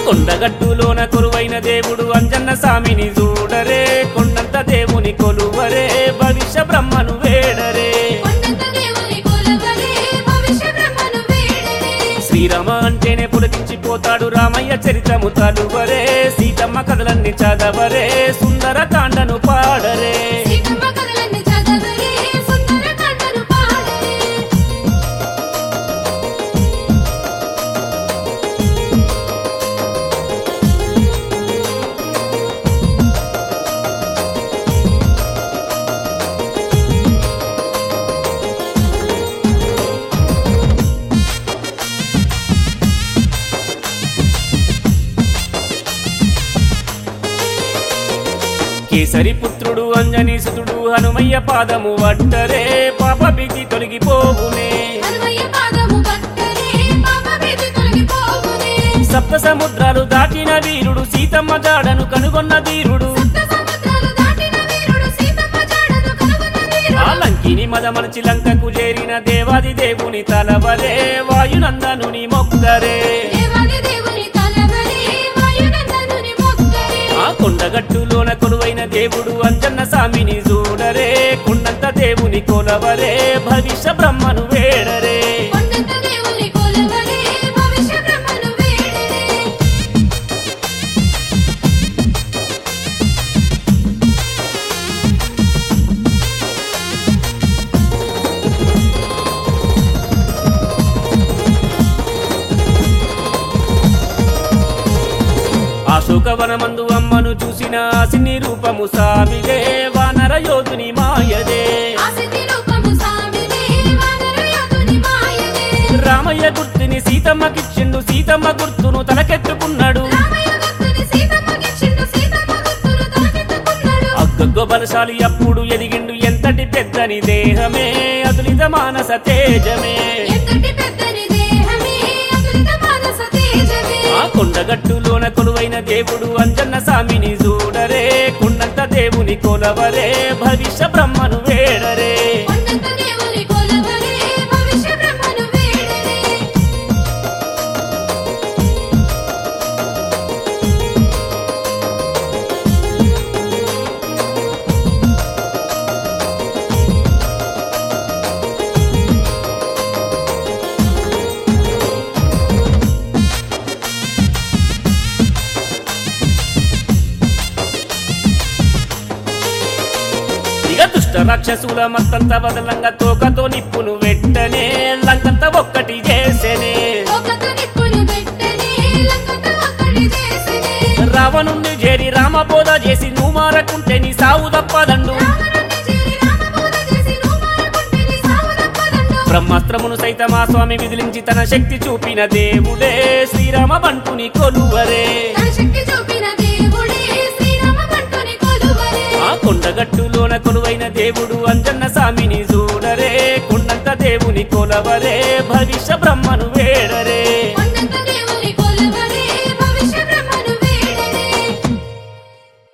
కొండగట్టులోన కొలువైన దేవుడు అంజన్న స్వామిని చూడరే కొండంత దేవుని కొలువరే భవిష్య బ్రహ్మను వేడరే కొండంత దేవుని కొలవరే భవిష్య బ్రహ్మను వేడరే శ్రీరామ అంటేనే పులకించిపోతాడు రామయ్య చరితము తలువరే సీతమ్మ కథలన్నీ చదవరే సుందర కాండను పాడరే సీతమ్మ కథలన్నీ చదవరే సుందర కాండను పాడరే కేసరి పుత్రుడు అంజనీ సుతుడు హనుమయ్య పాదము వట్టరే పాప భీతి తొలగిపోవునే హనుమయ్య పాదము పట్టరే పాప భీతి తొలగిపోవునే సప్త సముద్రాలు దాటిన వీరుడు సీతమ్మ జాడను కనుగొన్న ధీరుడు సప్త సముద్రాలు దాటిన వీరుడు సీతమ్మ జాడను కనుగొన్న వీరుడు ఆ లంకిని మదమనచి లంకకు చేరిన దేవాది దేవుని తలవరే వాయునందనుని మొక్కరే దేవాది దేవుని తలవరే వాయునందనుని మొక్కరే ఆ కొండగట్టులోన కొలువైన దేవుడు అంజన్న స్వామిని చూడరే కొండంత దేవుని కొలవరే భవిష్య బ్రహ్మను వేడరే కొండంత దేవుని కొలవరే భవిష్య బ్రహ్మను వేడరే అశోకవనమందు అమ్మను చూసిన ఆసిని రూపము సామిదే వానర యోధుని మాయదే ఆసక్తి రూపము సామిదే వానర యోధుని మాయదే రామయ్య గుర్తుని సీతమ్మకిచ్చిండు సీతమ్మ గుర్తును తలకెత్తుకున్నాడు రామయ్య భక్తుని సీతమ్మకిచ్చిండు సీతమ్మ గుర్తును తలకెత్తుకున్నాడు అగ్గొగ్గ బలశాలి అప్పుడు ఎదిగిండు ఎంతటి పెద్దని దేహమే అతులిత మానస తేజమే ఎంతటి పెద్దని దేహమే అతులిత మానస తేజమే ఆ కొండగట్టులోన కొలువైన దేవుడు అంజన్న స్వామిని చూడరే కొండంత దేవుని కొలవరే భవిష్య బ్రహ్మను వేడరే కొండంత దేవుని కొలవరే భవిష్య బ్రహ్మను వేడరే ఇక దుష్ట రాక్షసుల మత్తంత వదలంగా తోకతో నిప్పును వెట్టనే లంకంత ఒక్కటి చేసేనే ఒకత నిప్పులు పెట్టనే లంకత ఒక్కడి చేసినే రావణుణ్ణి చేరి రామబోధ చేసి నువ్వు మారకుంటే నీ సావు తప్పదండు రావణుని చేరి రామబోధ చేసి నువ్వు మారకుంటే నీ సావు తప్పదండు బ్రహ్మాస్త్రమును సైతం ఆ స్వామి విదిలించి తన శక్తి చూపిన దేవుడే శ్రీరామ బంటుని కొలువరే తన శక్తి చూపిన దేవుడే శ్రీరామ భట్టుని కొలువరే ఆ కొండగట్టులోన కొలువైన దేవుడు అంజన్న స్వామిని చూడరే కొండంత దేవుని కొలవరే భవిష్య బ్రహ్మను వేడరే